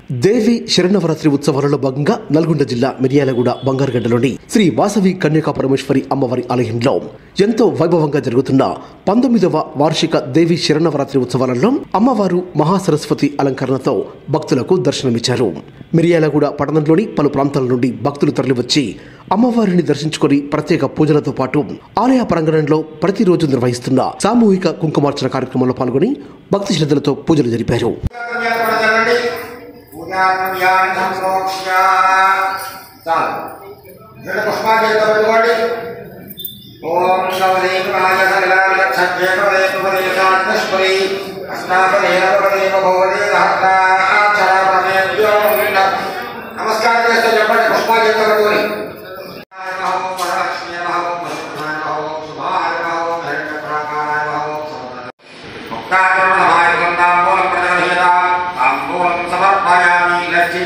దేవి శరణవరాత్రి ఉత్సవాలలో భాగంగా నల్గొండ జిల్లా మిర్యాలగూడ బంగారుగడ్డలోని శ్రీ వాసవి కన్యకా పరమేశ్వరి అమ్మవారి ఆలయంలో ఎంతో వైభవంగా జరుగుతున్న పంతొమ్మిదవ వార్షిక దేవి శరణవరాత్రి ఉత్సవాలలో అమ్మవారు మహాసరస్వతి అలంకరణతో భక్తులకు దర్శనమిచ్చారు మిర్యాలగూడ పట్టణంలోని పలు ప్రాంతాల నుండి భక్తులు తరలివచ్చి అమ్మవారిని దర్శించుకొని ప్రత్యేక పూజలతో పాటు ఆలయ ప్రాంగణంలో ప్రతిరోజు నిర్వహిస్తున్న సామూహిక కుంకుమార్చన కార్యక్రమంలో పాల్గొని భక్తి శ్రద్ధలతో పూజలు జరిపారు జరగండి పూజాన్యాన్ని సంప్రోక్ష్య చాలు రెండు పుష్పాలు పెట్టుకోండి ఓం నవదేవాయ సకలాయ సజ్జేపదే ఉపదే సాత్మస్పరి అస్నాపదే నవదే భవదే సహస్రాక్షరమేభ్యో నమస్కారం చేస్తే చెప్పండి పుష్పాలు చేత పెట్టుకొని వరలక్ష్మీ నమః వసుధాయ నమః శుభాయ నమః హిరణ్యప్రాకారాయ నమః ముక్తాకరణమాయ తాంబూలం ప్రదర్శయతాం తాంబూలం సమర్పయామి లక్ష్మి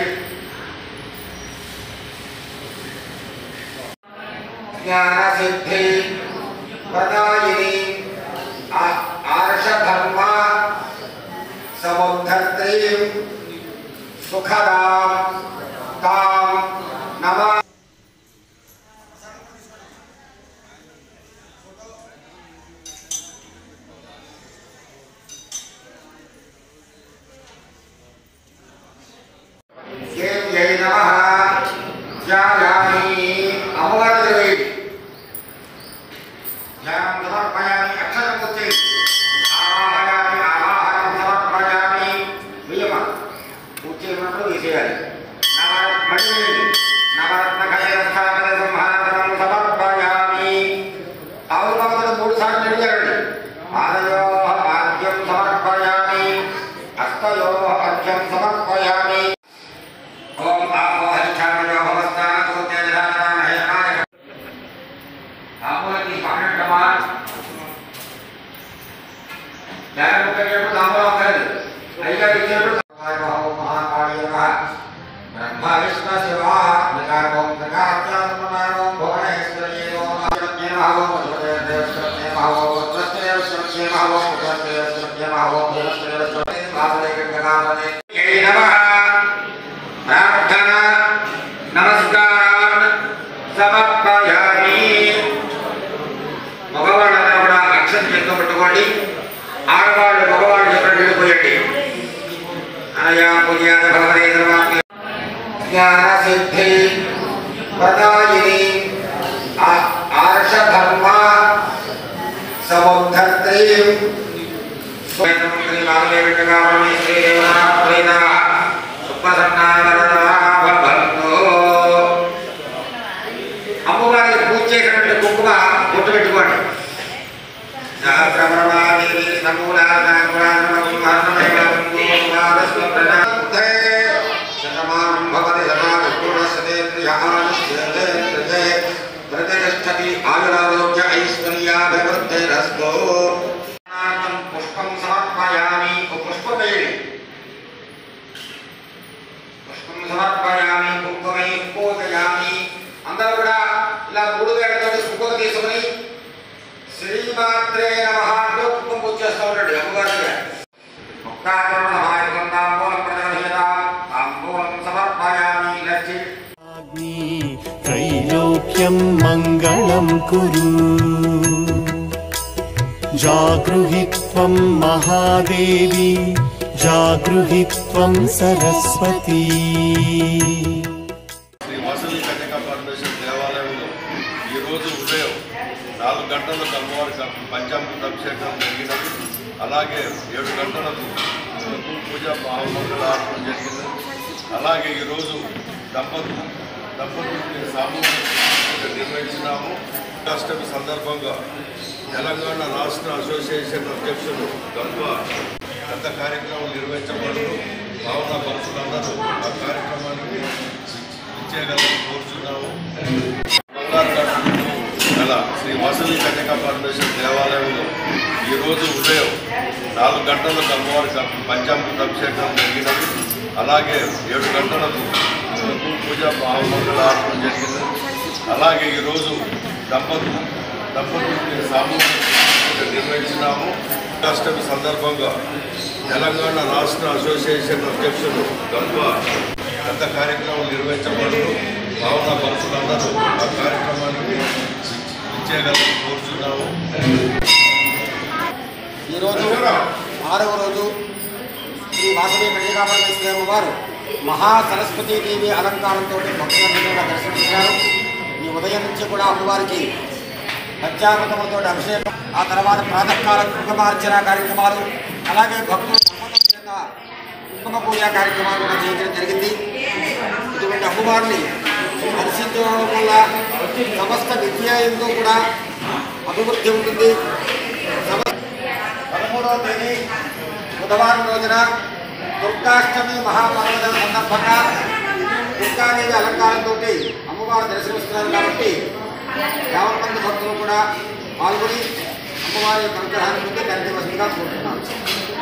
జ్ఞానసిద్ధి ప్రదాయిని ఆర్షధర్మ సముద్ధర్త్రీ సుఖదాం తాం నమ దేవ్యై నమః ధ్యాయామి అమ్మవారి దేవి ధ్యానం సమర్పయామి అక్షరం వచ్చి ఆవాహయామి ఆవాహనం సమర్పయామి నియమ పూజ చేసినప్పుడు తీసేయాలి నవ మళ్ళీ నవరత్న ఖైరస్థాపన సంహారం సమర్పయామి ఆవు భగవతుడు మూడు సార్లు అడిగారండి పాదయో ఆద్యం సమర్పయామి హస్తయో అర్ఘ్యం సమర్పయామి ఓం ఆపోహిష్టామయో భవస్థానతో తేజానాయ తాంబూలకి పన్నెండమా జాగ్రత్తగా తాంబూలం అక్కర్లేదు అయిగా ఇచ్చినప్పుడు మహాకాళి బ్రహ్మ విష్ణు శివ వికారం వికారం భువనేశ్వరి ప్రార్థన నమస్కారాన్ సమర్పయామి మగవాళ్ళందరూ కూడా అక్షరం చేతితో పెట్టుకోండి ఆడవాళ్ళు మగవాళ్ళు చెప్పినట్టు వెళ్ళిపోయండి అనయా పుణ్యాద భగవదే సర్వాంగి జ్ఞాన సిద్ధి ప్రదాయిని ఆర్షధర్మ సముద్ధర్త్రీ స్వయంత్రీ మాధవే విట్టగా పరమేశ్వరీ దేవతా ప్రీతా సుప్రసన్నావరదా భవంతో అమ్మవారికి పూజ చేసినట్టు కుంకుమ గుర్తు పెట్టుకోండి సహస్రమరమాదేవి ప్రతిష్టతి ఆయురారోగ్య ఐశ్వర్యాభివృద్ధిరస్తో పుష్పం సమర్పయామి ఒక పుష్పం వేయండి పుష్పం సమర్పయామి కుంకుమై పూజయామి అందరూ కూడా ఇలా మూడు వేలతో కుంకుమ తీసుకుని శ్రీమాత్రే నమః అంటూ కుంకుమ పూజ చేస్తూ ఉంటాడు అమ్మగారి ముక్తాకరణమాయ తాంబూలం ప్రదర్శయతాం తాంబూలం సమర్పయామి లక్ష్మి అగ్ని त्रैलोक्यं मङ्गलं कुरु जागृहि त्वं महादेवी जागृहि त्वं सरस्वती శ్రీ వాసవి కన్యకా పరమేశ్వర దేవాలయంలో ఈరోజు ఉదయం నాలుగు గంటలకు అమ్మవారికి పంచామృత అభిషేకం జరిగినది అలాగే ఏడు గంటలకు పూజ మహామంగళ ఆర్పణ జరిగింది అలాగే ఈరోజు దంపతులు దంపతులకి సామూహిక పూజ నిర్వహించినాము అష్టమి సందర్భంగా తెలంగాణ రాష్ట్ర అసోసియేషన్ అధ్యక్షులు గంప పెద్ద కార్యక్రమం నిర్వహించబడుతూ భావన భక్తులందరూ ఆ కార్యక్రమానికి ఇచ్చేయగలని కోరుచున్నాము గల శ్రీ వాసవి కన్యకా పరమేశ్వర దేవాలయంలో ఈరోజు ఉదయం నాలుగు గంటలకు అమ్మవారికి పంచామృత అభిషేకం జరిగినది అలాగే ఏడు గంటలకు పూజ మహామంగళ ఆర్పణ జరిగింది అలాగే ఈరోజు దంపతులు దంపతులకి సామూహిక పూజ నిర్వహించినాము అష్టమి సందర్భంగా తెలంగాణ రాష్ట్ర అసోసియేషన్ అధ్యక్షులు గల్ప పెద్ద కార్యక్రమం నిర్వహించబడుతూ భావన పరుషులందరూ ఆ కార్యక్రమానికి ఇచ్చేయగలని కోరుచున్నాము ఈరోజు ఆరవ రోజు శ్రీ వాసవి కన్యకాపరమేశ్వరమ్మ వారు మహా సరస్వతీ దేవి అలంకారంతో భక్తులందరూ కూడా దర్శనమిచ్చారు ఈ ఉదయం నుంచి కూడా అమ్మవారికి పంచామృతములతో అభిషేకం ఆ తర్వాత ప్రాతకాల కుంకుమార్చన కార్యక్రమాలు అలాగే భక్తులు నమ్మకం చేత కుంకుమ పూజ కార్యక్రమాలు కూడా చేయించడం జరిగింది ఇటువంటి అమ్మవారిని దర్శించడం వల్ల సమస్త విద్య ఎందు కూడా అభివృద్ధి ఉంటుంది సమస్త పదమూడవ తేదీ బుధవారం రోజున దుర్గాష్టమి మహాపర్వదం సందర్భంగా దుర్గాదేవి అలంకారంతో అమ్మవారు దర్శనమిస్తున్నారు కాబట్టి యావన్ మంది భక్తులు కూడా పాల్గొని అమ్మవారి యొక్క అనుగ్రహాన్ని పొంది కనిపించవలసిందిగా కోరుతున్నాను